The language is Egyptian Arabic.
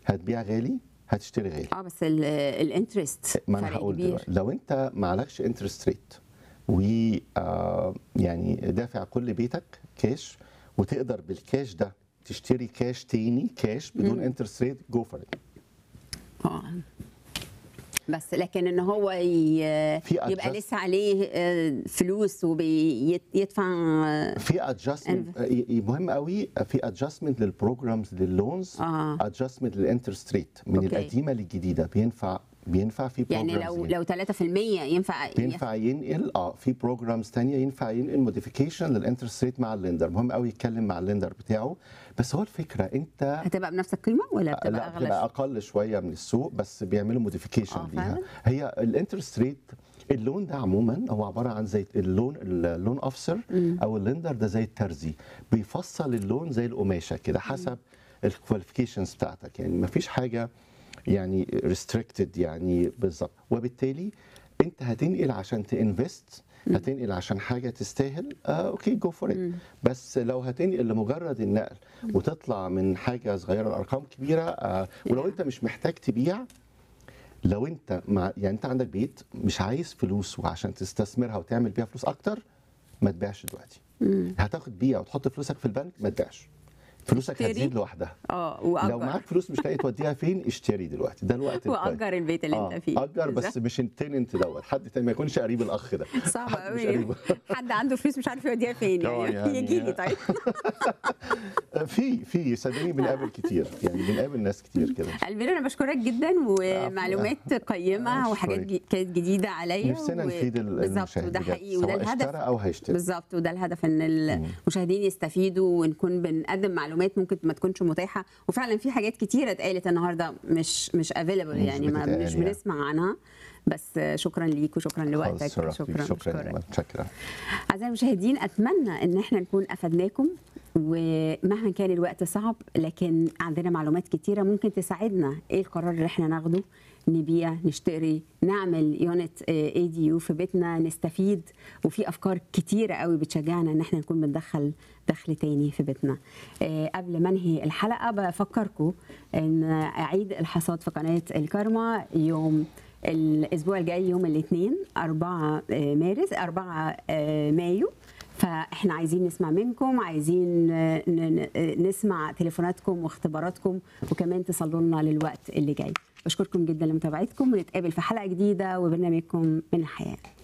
هتبيع غالي هتشتري غالي اه بس الانترست ما انا فرق هقول كبير دلوقتي لو انت معلكش انترست ريت و آه، يعني دافع كل بيتك كاش وتقدر بالكاش ده تشتري كاش تاني كاش بدون انترست ريت جو فور اه بس لكن ان هو ي... في يبقى adjust- لسه عليه آه، فلوس وبيدفع في ادجستمنت مهم قوي في ادجستمنت للبروجرامز لللونز آه. ادجستمنت للانترست ريت من أوكي. القديمه للجديده بينفع بينفع في يعني programs لو يعني. لو 3% ينفع ينفع ينقل اه في بروجرامز تانية ينفع ينقل موديفيكيشن للانترست ريت مع الليندر مهم قوي يتكلم مع الليندر بتاعه بس هو الفكره انت هتبقى بنفس القيمه ولا بتبقى لا اغلى بتبقى شوية؟ اقل شويه من السوق بس بيعملوا موديفيكيشن آه، ليها فعلاً؟ هي الانترست ريت اللون ده عموما هو عباره عن زي اللون اللون اوفيسر او الليندر ده زي الترزي بيفصل اللون زي القماشه كده حسب الكواليفيكيشنز بتاعتك يعني ما فيش حاجه يعني ريستريكتد يعني بالظبط وبالتالي انت هتنقل عشان تنفست هتنقل عشان حاجه تستاهل آه اوكي جو فور ات بس لو هتنقل لمجرد النقل وتطلع من حاجه صغيره لارقام كبيره آه ولو انت مش محتاج تبيع لو انت مع يعني انت عندك بيت مش عايز فلوس وعشان تستثمرها وتعمل بيها فلوس اكتر ما تبيعش دلوقتي هتاخد بيع وتحط فلوسك في البنك ما تبيعش فلوسك اشتري. هتزيد لوحدها اه لو واجر معاك فلوس مش لاقي توديها فين اشتري دلوقتي ده الوقت الكويس. واجر البيت اللي آه، انت فيه اجر بس مش التننت دوت حد تاني ما يكونش قريب الاخ ده صعب حد مش قوي قريبه. حد عنده فلوس مش عارف يوديها فين آه، يعني, يعني- يجي لي طيب في في صدقني بنقابل كتير يعني بنقابل ناس كتير كده البير انا بشكرك جدا ومعلومات قيمه آه، وحاجات شكراً. جي- كانت جديده عليا نفسنا و- نفيد ال- بالظبط المشاهد وده بجد، حقيقي وده سواء الهدف اشترى او هيشتري بالظبط وده الهدف ان المشاهدين يستفيدوا ونكون بنقدم معلومات ممكن ما تكونش متاحه وفعلا في حاجات كتيره اتقالت النهارده مش مش افيلبل مش يعني ما بتتقال مش يعني. بنسمع عنها بس شكرا ليك وشكرا لوقتك خلاص، شرف ليك. شكرا بشكرك. يا شكرا أعزائي المشاهدين أتمنى إن احنا نكون أفدناكم ومهما كان الوقت صعب لكن عندنا معلومات كتيرة ممكن تساعدنا إيه القرار اللي احنا ناخده نبيع نشتري نعمل يونت اي دي يو في بيتنا نستفيد وفي افكار كتيره قوي بتشجعنا ان احنا نكون بندخل دخل تاني في بيتنا آه، قبل ما انهي الحلقه بفكركم ان اعيد الحصاد في قناه الكارما يوم الاسبوع الجاي يوم الاثنين 4 مارس 4 مايو فاحنا عايزين نسمع منكم عايزين ن- ن- نسمع تليفوناتكم واختباراتكم وكمان تصلوا لنا للوقت اللي جاي بشكركم جدا لمتابعتكم ونتقابل في حلقه جديده وبرنامجكم من الحياه